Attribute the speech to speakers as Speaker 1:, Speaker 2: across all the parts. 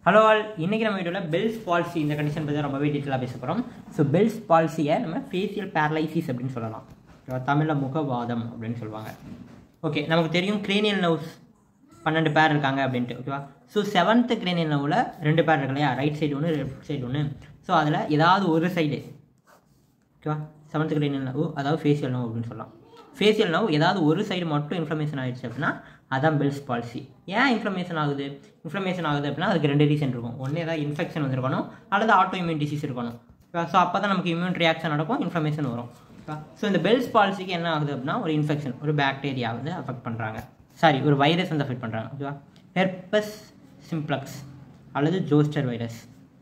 Speaker 1: hello all இன்றைக்கி நம்ம வீடியோவில் பெல்ஸ் பால்சி இந்த கண்டிஷன் பற்றி ரொம்பவே டீட்டெயிலாக பேச போகிறோம் ஸோ பெல்ஸ் பால்சியை நம்ம ஃபேஷியல் பேரலைசிஸ் அப்படின்னு சொல்லலாம் தமிழில் முகவாதம் அப்படின்னு சொல்லுவாங்க ஓகே நமக்கு தெரியும் கிரேனியல் நர்வ்ஸ் பன்னெண்டு பேர் இருக்காங்க அப்படின்ட்டு ஓகேவா ஸோ செவன்த்து கிரேனியல் நர்வில் ரெண்டு பேர் இருக்கு இல்லையா ரைட் சைடு ஒன்று லெஃப்ட் சைடு ஒன்று ஸோ அதில் ஏதாவது ஒரு சைடு ஓகேவா செவன்த் கிரேனியல் நர்வ் அதாவது ஃபேஷியல் நர்வ் அப்படின்னு சொல்லலாம் ஃபேஷியல் நர்வ் ஏதாவது ஒரு சைடு மட்டும் இன்ஃப்ளமேஷன் ஆயிடுச்சு அப்படின்னா அதான் பெல்ஸ் பால்சி ஏன் இன்ஃப்ளமேஷன் ஆகுது இன்ஃப்ளமேஷன் ஆகுது அப்படின்னா அதுக்கு ரெண்டு ரீசன் இருக்கும் ஒன்று ஏதாவது இன்ஃபெக்ஷன் வந்திருக்கணும் அல்லது ஆட்டோ இம்யூன் டிசீஸ் இருக்கணும் ஸோ அப்போ தான் நமக்கு இம்யூன் ரியாக்ஷன் நடக்கும் இன்ஃப்ளமேஷன் வரும் ஸோ இந்த பெல்ஸ் பால்சிக்கு என்ன ஆகுது அப்படின்னா ஒரு இன்ஃபெக்ஷன் ஒரு பாக்டீரியா வந்து அஃபெக்ட் பண்ணுறாங்க சாரி ஒரு வைரஸ் வந்து அஃபெக்ட் பண்ணுறாங்க ஓகேவா ஹெர்பஸ் சிம்ப்ளக்ஸ் அல்லது ஜோஸ்டர் வைரஸ்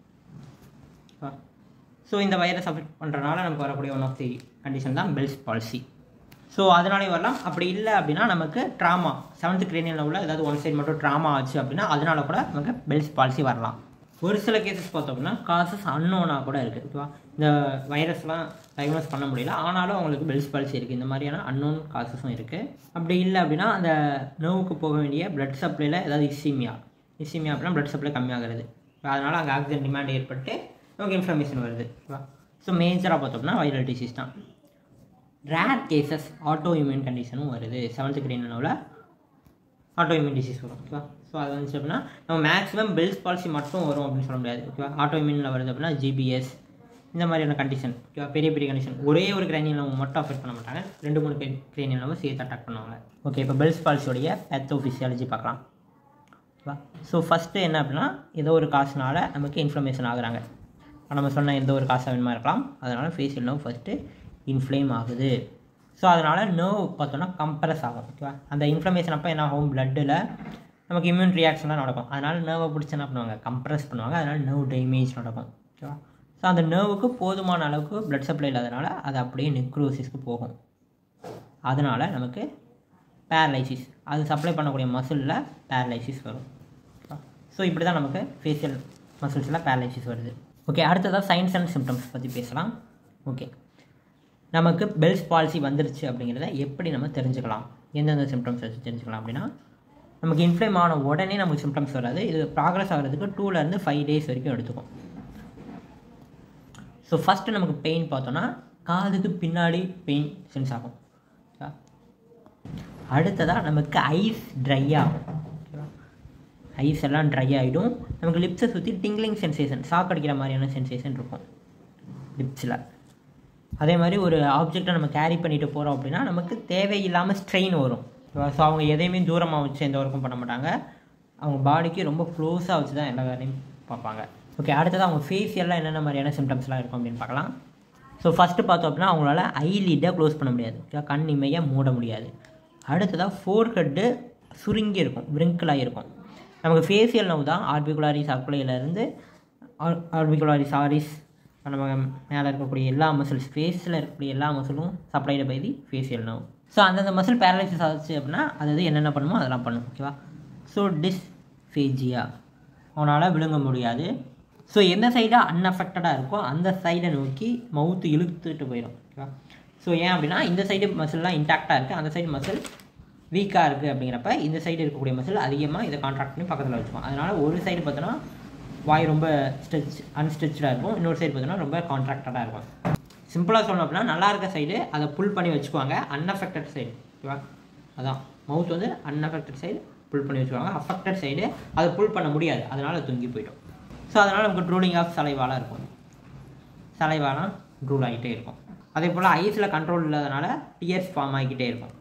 Speaker 1: ஸோ இந்த வைரஸ் அஃபெக்ட் பண்ணுறனால நமக்கு வரக்கூடிய ஒன் ஆஃப் தி கண்டிஷன் தான் பெல்ஸ் பால்சி ஸோ அதனாலே வரலாம் அப்படி இல்லை அப்படின்னா நமக்கு ட்ராமா செவன்த் கிரேனியல் உள்ள ஏதாவது ஒன் சைடு மட்டும் ட்ராமா ஆச்சு அப்படின்னா அதனால கூட நமக்கு பெல்ஸ் பால்சி வரலாம் ஒரு சில கேசஸ் பார்த்தோம் அப்படின்னா காசஸ் அன்னோனாக கூட இருக்குது ஓகேவா இந்த வைரஸ்லாம் டயக்னோஸ் பண்ண முடியல ஆனாலும் அவங்களுக்கு பெல்ஸ் பால்சி இருக்குது இந்த மாதிரியான அன்னோன் காசஸும் இருக்குது அப்படி இல்லை அப்படின்னா அந்த நோவுக்கு போக வேண்டிய பிளட் சப்ளையில் ஏதாவது இசிமியா இசிமியா அப்படின்னா பிளட் சப்ளை கம்மியாகிறது அதனால் அங்கே ஆக்சிஜன் டிமாண்ட் ஏற்பட்டு நமக்கு இன்ஃப்ளமேஷன் வருது ஓகேவா ஸோ மேஜராக பார்த்தோம்னா வைரல் டிசீஸ் தான் ரேர் கேசஸ் ஆட்டோ இம்யூன் கண்டிஷனும் வருது செவன்த் கிரீனில் ஆட்டோ இம்யூன் டிசீஸ் வரும் ஓகேவா ஸோ அது வந்துச்சு அப்படின்னா நம்ம மேக்ஸிமம் பெல்ஸ் பாலிசி மட்டும் வரும் அப்படின்னு சொல்ல முடியாது ஓகேவா ஆட்டோ இம்யூனில் வருது அப்படின்னா ஜிபிஎஸ் இந்த மாதிரியான கண்டிஷன் ஓகேவா பெரிய பெரிய கண்டிஷன் ஒரே ஒரு கிரைனியல் நம்ம மட்டும் அஃபெக்ட் பண்ண மாட்டாங்க ரெண்டு மூணு கிரைனியல் நம்ம சேர்த்து அட்டாக் பண்ணுவாங்க ஓகே இப்போ பெல்ஸ் பாலிசியோடைய பேத்தோ ஃபிசியாலஜி பார்க்கலாம் ஓகேவா ஸோ ஃபஸ்ட்டு என்ன அப்படின்னா ஏதோ ஒரு காசுனால நமக்கு இன்ஃப்ளமேஷன் ஆகுறாங்க நம்ம சொன்ன எந்த ஒரு காசு வேணுமா இருக்கலாம் அதனால் ஃபேஷியல் நோவ் ஃபஸ்ட்டு இன்ஃப்ளேம் ஆகுது ஸோ அதனால் நர்வ் பார்த்தோன்னா கம்ப்ரஸ் ஆகும் ஓகேவா அந்த இன்ஃப்ளமேஷன் அப்போ என்ன ஆகும் பிளட்டில் நமக்கு இம்யூன் ரியாக்ஷன்லாம் நடக்கும் அதனால் நர்வை பிடிச்சி என்ன பண்ணுவாங்க கம்ப்ரஸ் பண்ணுவாங்க அதனால் நர்வ் டேமேஜ் நடக்கும் ஓகேவா ஸோ அந்த நர்வுக்கு போதுமான அளவுக்கு பிளட் சப்ளை இல்லாதனால அது அப்படியே நெக்ரோசிஸ்க்கு போகும் அதனால் நமக்கு பேரலைசிஸ் அது சப்ளை பண்ணக்கூடிய மசிலில் பேரலைசிஸ் வரும் ஸோ இப்படி தான் நமக்கு ஃபேஷியல் மசில்ஸில் பேரலைசிஸ் வருது ஓகே அடுத்ததாக சயின்ஸ் அண்ட் சிம்டம்ஸ் பற்றி பேசலாம் ஓகே நமக்கு பெல்ஸ் பாலிசி வந்துருச்சு அப்படிங்கிறத எப்படி நம்ம தெரிஞ்சுக்கலாம் எந்தெந்த சிம்டம்ஸ் வச்சு தெரிஞ்சுக்கலாம் அப்படின்னா நமக்கு இன்ஃப்ளேம் ஆன உடனே நமக்கு சிம்டம்ஸ் வராது இது ப்ராக்ரஸ் ஆகிறதுக்கு டூலேருந்து ஃபைவ் டேஸ் வரைக்கும் எடுத்துக்கும் ஸோ ஃபஸ்ட்டு நமக்கு பெயின் பார்த்தோன்னா காதுக்கு பின்னாடி பெயின் சென்ஸ் ஆகும் அடுத்ததாக நமக்கு ஐஸ் ட்ரை ஆகும் ஐஸ் எல்லாம் ட்ரை ஆகிடும் நமக்கு லிப்ஸை சுற்றி டிங்லிங் சென்சேஷன் சாக்கடிக்கிற மாதிரியான சென்சேஷன் இருக்கும் லிப்ஸில் அதே மாதிரி ஒரு ஆப்ஜெக்டை நம்ம கேரி பண்ணிட்டு போகிறோம் அப்படின்னா நமக்கு தேவையில்லாமல் ஸ்ட்ரெயின் வரும் ஸோ அவங்க எதையுமே தூரமாக வச்சு எந்த ஒர்க்கும் பண்ண மாட்டாங்க அவங்க பாடிக்கு ரொம்ப க்ளோஸாக வச்சு தான் எல்லா வேலையும் பார்ப்பாங்க ஓகே அடுத்தது அவங்க ஃபேஷியலில் என்னென்ன மாதிரியான சிம்டம்ஸ்லாம் இருக்கும் அப்படின்னு பார்க்கலாம் ஸோ ஃபஸ்ட்டு பார்த்தோம் அப்படின்னா அவங்களால ஐலிட்டை க்ளோஸ் பண்ண முடியாது கண் இமையை மூட முடியாது அடுத்ததாக ஃபோர் ஹெட்டு சுருங்கி இருக்கும் விரிங்கிளாக இருக்கும் நமக்கு ஃபேஷியல் நோவு தான் ஆர்பிகுலாரிஸ் அக்குலையிலேருந்து ஆர்பிகுலாரி சாரிஸ் நம்ம மேலே இருக்கக்கூடிய எல்லா மசில்ஸ் ஃபேஸில் இருக்கக்கூடிய எல்லா மசிலும் supplied by the facial nerve so அந்தந்த மசில் பேரலைசிஸ் ஆச்சு அப்படின்னா அது என்னென்ன பண்ணுமோ அதெல்லாம் பண்ணும் ஓகேவா ஸோ டிஸ்ஃபேஜியா அவனால் விழுங்க முடியாது ஸோ எந்த சைடாக அன்அஃபெக்டடாக இருக்கோ அந்த சைடை நோக்கி மவுத்து இழுத்துட்டு போயிடும் ஓகேவா ஸோ ஏன் அப்படின்னா இந்த சைடு மசில்லாம் இன்டாக்டாக இருக்குது அந்த சைடு மசில் வீக்காக இருக்குது அப்படிங்கிறப்ப இந்த சைடு இருக்கக்கூடிய மசில் அதிகமாக இதை கான்ட்ராக்ட் பண்ணி பக்கத்தில் வச்சுக்கும் அதனால் ஒரு சைடு பார்த்தோன்னா வாய் ரொம்ப ஸ்ட்ரெச் அன்ஸ்ட்ரெச்சாக இருக்கும் இன்னொரு சைடு பார்த்தோன்னா ரொம்ப கான்ட்ராக்டடாக இருக்கும் சிம்பிளாக சொல்லணும் அப்படின்னா நல்லா இருக்க சைடு அதை புல் பண்ணி வச்சுக்குவாங்க அன்அஃபெக்டட் சைடு ஓகேவா அதான் மவுத் வந்து அன்அஃபெக்டட் சைடு புல் பண்ணி வச்சுக்குவாங்க அஃபெக்டட் சைடு அதை புல் பண்ண முடியாது அதனால் தொங்கி போயிடும் ஸோ அதனால் நமக்கு ட்ரூலிங் ஆஃப் சலைவாலாக இருக்கும் சலைவாலாம் ட்ரூல் ஆகிட்டே இருக்கும் அதே போல் ஐஸில் கண்ட்ரோல் இல்லாதனால டியர்ஸ் ஃபார்ம் ஆகிக்கிட்டே இருக்கும்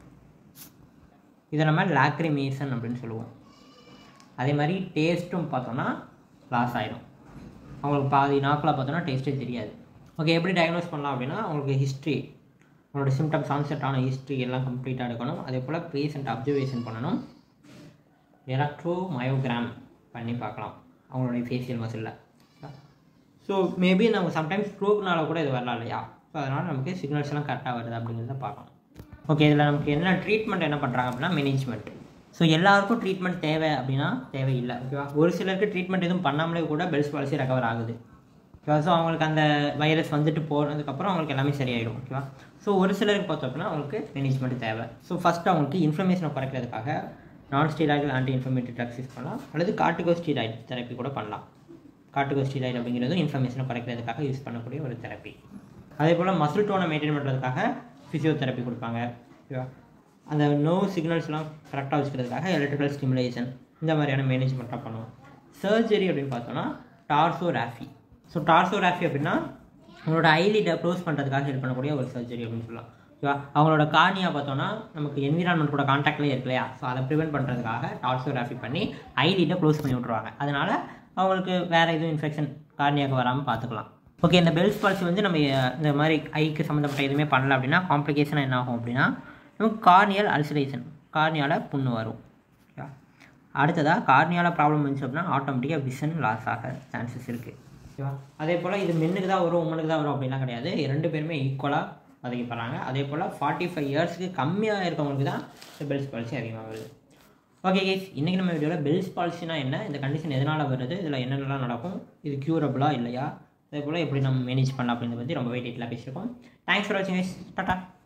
Speaker 1: இதை நம்ம லாக்ரிமேஷன் அப்படின்னு சொல்லுவோம் அதே மாதிரி டேஸ்ட்டும் பார்த்தோன்னா லாஸ் ஆகிடும் அவங்களுக்கு பாதி நாக்கில் பார்த்தோன்னா டேஸ்ட்டே தெரியாது ஓகே எப்படி டயக்னோஸ் பண்ணலாம் அப்படின்னா அவங்களுக்கு ஹிஸ்ட்ரி அவங்களோட சிம்டம்ஸ் ஆன்செட் ஆன ஹிஸ்ட்ரி எல்லாம் கம்ப்ளீட்டாக எடுக்கணும் அதே போல் பேஷண்ட் அப்சர்வேஷன் பண்ணணும் எலக்ட்ரோ மயோகிராம் பண்ணி பார்க்கலாம் அவங்களுடைய ஃபேஷியல் மசிலில் ஸோ மேபி நம்ம சம்டைம்ஸ் ஸ்ட்ரோக்னால கூட இது வரலாம் இல்லையா ஸோ அதனால் நமக்கு சிக்னல்ஸ் எல்லாம் கரெக்டாக வருது அப்படிங்கிறத பார்க்கணும் ஓகே இதில் நமக்கு என்ன ட்ரீட்மெண்ட் என்ன பண்ணுறாங்க அப்படின்னா மேனேஜ்மெண்ட் ஸோ எல்லாருக்கும் ட்ரீட்மெண்ட் தேவை அப்படின்னா தேவையில்லை ஓகேவா ஒரு சிலருக்கு ட்ரீட்மெண்ட் எதுவும் பண்ணாமலே கூட பெல்ஸ் பாலிசி ரெக்கவர் ஆகுது ஓகேவா ஸோ அவங்களுக்கு அந்த வைரஸ் வந்துட்டு போகிறதுக்கப்புறம் அவங்களுக்கு எல்லாமே சரியாயிடும் ஓகேவா ஸோ ஒரு சிலருக்கு பார்த்தோம் அப்படின்னா அவங்களுக்கு மேனேஜ்மெண்ட் தேவை ஸோ ஃபஸ்ட்டு அவங்களுக்கு இன்ஃப்ளமேஷனை குறைக்கிறதுக்காக நான் steroid anti informative drugs use பண்ணலாம் அல்லது கார்டிகோஸ்டீராய்டு தெரப்பி கூட பண்ணலாம் கார்டிகோஸ்டீராய்டு அப்படிங்கிறது இன்ஃபர்மேஷனை குறைக்கிறதுக்காக யூஸ் பண்ணக்கூடிய ஒரு தெரப்பி அதே போல் மசில் டோனை மெயின்டைன் பண்ணுறதுக்காக ஃபிசியோதெரப்பி கொடுப்பாங்க ஓகேவா அந்த நோ சிக்னல்ஸ்லாம் கரெக்டாக வச்சுக்கிறதுக்காக எலக்ட்ரிக்கல் ஸ்டிமுலேஷன் இந்த மாதிரியான மேனேஜ்மெண்ட்டாக பண்ணுவோம் சர்ஜரி அப்படின்னு பார்த்தோன்னா டார்சோராஃபி ஸோ டார்சோராஃபி அப்படின்னா அவங்களோட ஐலிட்டை க்ளோஸ் பண்ணுறதுக்காக ஹெல்ப் பண்ணக்கூடிய ஒரு சர்ஜரி அப்படின்னு சொல்லலாம் ஓகேவா அவங்களோட கார்னியா பார்த்தோன்னா நமக்கு என்விரான்மெண்ட் கூட கான்டாக்ட்லேயே இருக்கு இல்லையா ஸோ அதை ப்ரிவென்ட் பண்ணுறதுக்காக டார்சோராஃபி பண்ணி ஐலிட்டை க்ளோஸ் பண்ணி விட்ருவாங்க அதனால் அவங்களுக்கு வேறு எதுவும் இன்ஃபெக்ஷன் கார்னியாவுக்கு வராமல் பார்த்துக்கலாம் ஓகே இந்த பெல்ஸ் பால்சி வந்து நம்ம அஹ், இந்த மாதிரி ஐக்கு சம்மந்தப்பட்ட எதுவுமே பண்ணல அப்படின்னா காம்ப்ளிகேஷன் என்ன ஆகும் அப்படின்னா நமக்கு கார்னியல் அல்சரேஷன் கார்னியாவில் புண்ணு வரும் ஓகேவா அடுத்ததாக கார்னியாவில் ப்ராப்ளம் வந்துச்சு அப்படின்னா ஆட்டோமேட்டிக்காக விஷன் லாஸ் ஆக சான்சஸ் இருக்குது ஓகேவா அதே போல் இது மென்னுக்கு தான் வரும் உமனுக்கு தான் வரும் அப்படிலாம் கிடையாது ரெண்டு பேருமே ஈக்குவலாக பாதிக்கப்படுறாங்க அதே போல் ஃபார்ட்டி ஃபைவ் இயர்ஸ்க்கு கம்மியாக இருக்கவங்களுக்கு தான் இந்த பெல்ஸ் பாலிசி அதிகமாக வருது ஓகே கேஸ் இன்றைக்கி நம்ம வீடியோவில் பெல்ஸ் பாலிசினா என்ன இந்த கண்டிஷன் எதனால் வருது இதில் என்னென்னலாம் நடக்கும் இது க்யூரபுளா இல்லையா அதே போல் எப்படி நம்ம மேனேஜ் பண்ணலாம் அப்படின்றத பற்றி ரொம்பவே டீட்டெயிலாக பேசியிருக்கோம் தேங்க்ஸ் ஃபார் வாட்சிங் டாட்டா